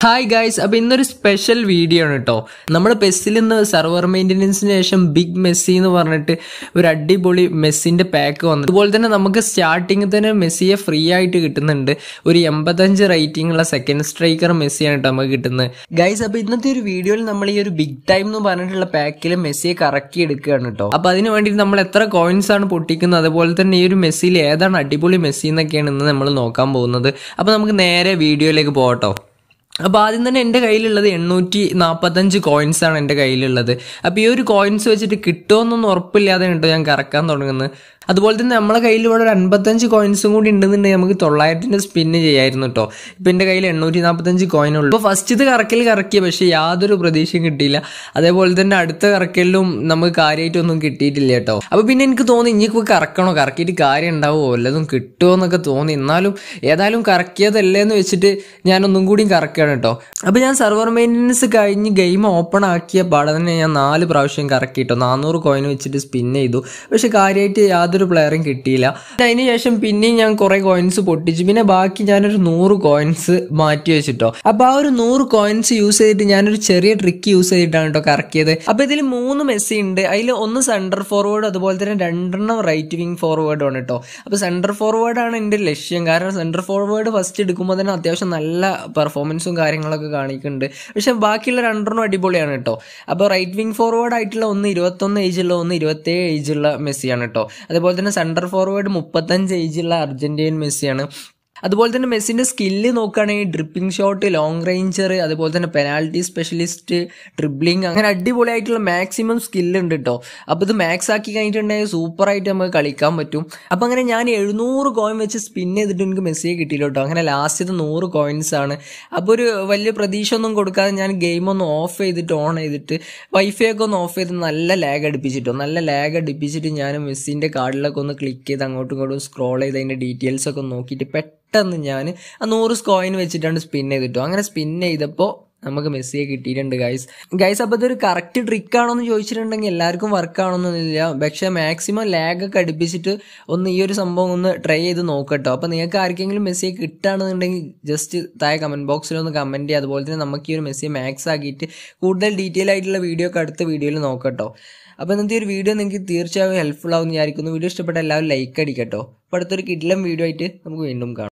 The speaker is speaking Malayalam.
ഹായ് ഗൈസ് അപ്പൊ ഇന്നൊരു സ്പെഷ്യൽ വീഡിയോ ആണ് കേട്ടോ നമ്മൾ പെസ്സിൽ നിന്ന് സെർവർ മെയിൻ്റെനൻസിന് ശേഷം ബിഗ് മെസ്സി എന്ന് പറഞ്ഞിട്ട് ഒരു അടിപൊളി മെസ്സിന്റെ പാക്ക് വന്നു അതുപോലെ തന്നെ നമുക്ക് സ്റ്റാർട്ടിങ്ങിൽ തന്നെ മെസ്സിയെ ഫ്രീ ആയിട്ട് കിട്ടുന്നുണ്ട് ഒരു എൺപത്തഞ്ച് റേറ്റിംഗ് ഉള്ള സെക്കൻഡ് സ്ട്രൈക്കർ മെസ്സിയാണ് കേട്ടോ നമുക്ക് കിട്ടുന്നത് ഗൈസ് അപ്പൊ ഇന്നത്തെ ഒരു വീഡിയോയിൽ നമ്മൾ ഈ ഒരു ബിഗ് ടൈം എന്ന് പറഞ്ഞിട്ടുള്ള പാക്കിൽ മെസ്സിയെ കറക്കി എടുക്കുകയാണ് കേട്ടോ അപ്പൊ അതിന് വേണ്ടി നമ്മൾ എത്ര കോയിൻസ് ആണ് പൊട്ടിക്കുന്നത് അതുപോലെ തന്നെ ഈ ഒരു മെസ്സിയിൽ ഏതാണ് അടിപൊളി മെസ്സി എന്നൊക്കെയാണ് ഇന്ന് നമ്മൾ നോക്കാൻ പോകുന്നത് അപ്പൊ നമുക്ക് നേരെ വീഡിയോയിലേക്ക് പോകട്ടോ അപ്പോൾ ആദ്യം തന്നെ എൻ്റെ കയ്യിലുള്ളത് എണ്ണൂറ്റി നാൽപ്പത്തഞ്ച് കോയിൻസ് ആണ് എൻ്റെ കയ്യിലുള്ളത് അപ്പോൾ ഈ ഒരു കോയിൻസ് വെച്ചിട്ട് കിട്ടുമോന്നൊന്നും ഉറപ്പില്ലാതെ കേട്ടോ ഞാൻ കറക്കാൻ തുടങ്ങുന്നത് അതുപോലെ തന്നെ നമ്മളെ കയ്യിൽ ഇവിടെ ഒരു അൻപത്തഞ്ച് കോയിൻസും കൂടി ഉണ്ടെന്നുണ്ടെങ്കിൽ നമുക്ക് തൊള്ളായിരത്തിൻ്റെ സ്പിന്ന് ചെയ്യായിരുന്നു കേട്ടോ ഇപ്പം എൻ്റെ കയ്യിൽ എണ്ണൂറ്റി നാൽപ്പത്തഞ്ച് കോയിനുള്ളൂ അപ്പോൾ ഫസ്റ്റ് ഇത് കറക്കൽ കറക്കിയ പക്ഷേ യാതൊരു പ്രതീക്ഷയും കിട്ടിയില്ല അതേപോലെ തന്നെ അടുത്ത കറക്കലിലും നമുക്ക് കാര്യമായിട്ടൊന്നും കിട്ടിയിട്ടില്ല കേട്ടോ അപ്പോൾ പിന്നെ എനിക്ക് തോന്നി ഇനിയിപ്പോൾ കറക്കണോ കറക്കിയിട്ട് കാര്യം ഉണ്ടാവുമോ വല്ലതും കിട്ടുമോ എന്നൊക്കെ തോന്നി എന്നാലും ഏതായാലും കറക്കിയതല്ലേ എന്ന് വെച്ചിട്ട് ഞാനൊന്നും കൂടി കറക്കുകയാണ് കേട്ടോ അപ്പോൾ ഞാൻ സെർവർ മെയിൻ്റനൻസ് കഴിഞ്ഞ് ഗെയിം ഓപ്പൺ ആക്കിയ പാടെ തന്നെ ഞാൻ നാല് പ്രാവശ്യം കറക്കിട്ടോ നാനൂറ് കോയിൻ വെച്ചിട്ട് സ്പിൻ ചെയ്തു പക്ഷെ കാര്യമായിട്ട് യാതൊരു പ്ലെയറും കിട്ടിയില്ല അതിന് ശേഷം പിന്നെയും ഞാൻ കുറേ കോയിൻസ് പൊട്ടിച്ചു പിന്നെ ബാക്കി ഞാനൊരു നൂറ് കോയിൻസ് മാറ്റി വെച്ചിട്ടോ അപ്പോൾ ആ ഒരു നൂറ് കോയിൻസ് യൂസ് ചെയ്തിട്ട് ഞാനൊരു ചെറിയ ട്രിക്ക് യൂസ് ചെയ്തിട്ടാണ് കേട്ടോ കറക്കിയത് അപ്പോൾ ഇതിൽ മൂന്ന് മെസ്സി ഉണ്ട് അതിൽ ഒന്ന് സെൻറ്റർ ഫോർവേഡ് അതുപോലെ തന്നെ രണ്ടെണ്ണം റൈറ്റ് വിങ് ഫോർവേഡും ആണ് കേട്ടോ അപ്പോൾ സെൻറ്റർ ഫോർവേഡാണ് എൻ്റെ ലക്ഷ്യം കാരണം സെൻറ്റർ ഫോർവേഡ് ഫസ്റ്റ് എടുക്കുമ്പോൾ തന്നെ അത്യാവശ്യം നല്ല പെർഫോമൻസും കാര്യങ്ങളൊക്കെ കാണിക്കുന്നുണ്ട് പക്ഷെ ബാക്കിയുള്ള രണ്ടെണ്ണം അടിപൊളിയാണ് കേട്ടോ അപ്പോൾ റൈറ്റ് വിങ് ഫോർവേഡ് ആയിട്ടുള്ള ഒന്ന് ഇരുപത്തൊന്ന് ഏജുള്ള ഒന്ന് ഇരുപത്തേഴ് ഏജുള്ള മെസ്സിയാണ് കേട്ടോ അതേപോലെ തന്നെ സെൻറ്റർ ഫോർവേഡ് മുപ്പത്തഞ്ച് ഏജുള്ള അർജന്റീൻ മെസ്സിയാണ് അതുപോലെ തന്നെ മെസ്സിൻ്റെ സ്കില്ല് നോക്കുകയാണെങ്കിൽ ഡ്രിപ്പിംഗ് ഷോട്ട് ലോങ് റേഞ്ചർ അതുപോലെ തന്നെ പെനാൽറ്റി സ്പെഷ്യലിസ്റ്റ് ഡ്രിബ്ലിംഗ് അങ്ങനെ അടിപൊളിയായിട്ടുള്ള മാക്സിമം സ്കില്ല് ഉണ്ട് കേട്ടോ അപ്പോൾ ഇത് മാക്സ് ആക്കി കഴിഞ്ഞിട്ടുണ്ടെങ്കിൽ സൂപ്പറായിട്ട് നമുക്ക് കളിക്കാൻ പറ്റും അപ്പോൾ അങ്ങനെ ഞാൻ എഴുന്നൂറ് കോയിൻ വെച്ച് സ്പിൻ ചെയ്തിട്ട് എനിക്ക് മെസ്സിയെ കിട്ടിയില്ല കേട്ടോ അങ്ങനെ ലാസ്റ്റത്തെ നൂറ് കോയിൻസ് ആണ് അപ്പോൾ ഒരു വലിയ പ്രതീക്ഷ ഒന്നും കൊടുക്കാതെ ഞാൻ ഗെയിം ഒന്ന് ഓഫ് ചെയ്തിട്ട് ഓൺ ചെയ്തിട്ട് വൈഫൈ ഒക്കെ ഒന്ന് ഓഫ് ചെയ്ത് നല്ല ലാഗ് അടുപ്പിച്ചിട്ടോ നല്ല ലാഗ് അടുപ്പിച്ചിട്ട് ഞാൻ മെസ്സിൻ്റെ കാർഡിലൊക്കെ ഒന്ന് ക്ലിക്ക് ചെയ്ത് അങ്ങോട്ടും ഇങ്ങോട്ടും സ്ക്രോൾ ചെയ്ത് അതിൻ്റെ ഡീറ്റെയിൽസ് ഒക്കെ നോക്കിയിട്ട് പെട്ടെന്ന് ഞാൻ ആ നൂറ് കോയിൻ വെച്ചിട്ടാണ് സ്പിൻ ചെയ്തിട്ടോ അങ്ങനെ സ്പിൻ ചെയ്തപ്പോൾ നമുക്ക് മെസ്സിയെ കിട്ടിയിട്ടുണ്ട് ഗൈസ് ഗൈസ് അപ്പോൾ ഇതൊരു കറക്റ്റ് ട്രിക്ക് ആണോ എന്ന് ചോദിച്ചിട്ടുണ്ടെങ്കിൽ എല്ലാവർക്കും വർക്ക് ആണോന്നൊന്നുമില്ല പക്ഷേ മാക്സിമം ലാഗ് ഒക്കെ അടുപ്പിച്ചിട്ട് ഒന്ന് ഈ ഒരു സംഭവം ഒന്ന് ട്രൈ ചെയ്ത് നോക്കട്ടോ അപ്പോൾ നിങ്ങൾക്ക് ആർക്കെങ്കിലും മെസ്സിയെ കിട്ടുകയാണെന്നുണ്ടെങ്കിൽ ജസ്റ്റ് താഴെ കമൻറ്റ് ബോക്സിൽ ഒന്ന് കമൻറ്റ് ചെയ്യുക അതുപോലെ തന്നെ നമുക്ക് ഈ ഒരു മെസ്സിയെ മാക്സ് ആക്കിയിട്ട് കൂടുതൽ ഡീറ്റെയിൽ ആയിട്ടുള്ള വീഡിയോ ഒക്കെ അടുത്ത വീഡിയോയിൽ നോക്കട്ടോ അപ്പോൾ ഇന്നത്തെ ഒരു വീഡിയോ നിങ്ങൾക്ക് തീർച്ചയായും ഹെൽപ്ഫുൾ ആവും വിചാരിക്കുന്നു വീഡിയോ ഇഷ്ടപ്പെട്ട എല്ലാവരും ലൈക്ക് അടിക്കട്ടോ അപ്പോൾ അടുത്തൊരു കിഡിലം വീഡിയോ ആയിട്ട് നമുക്ക് വീണ്ടും കാണാം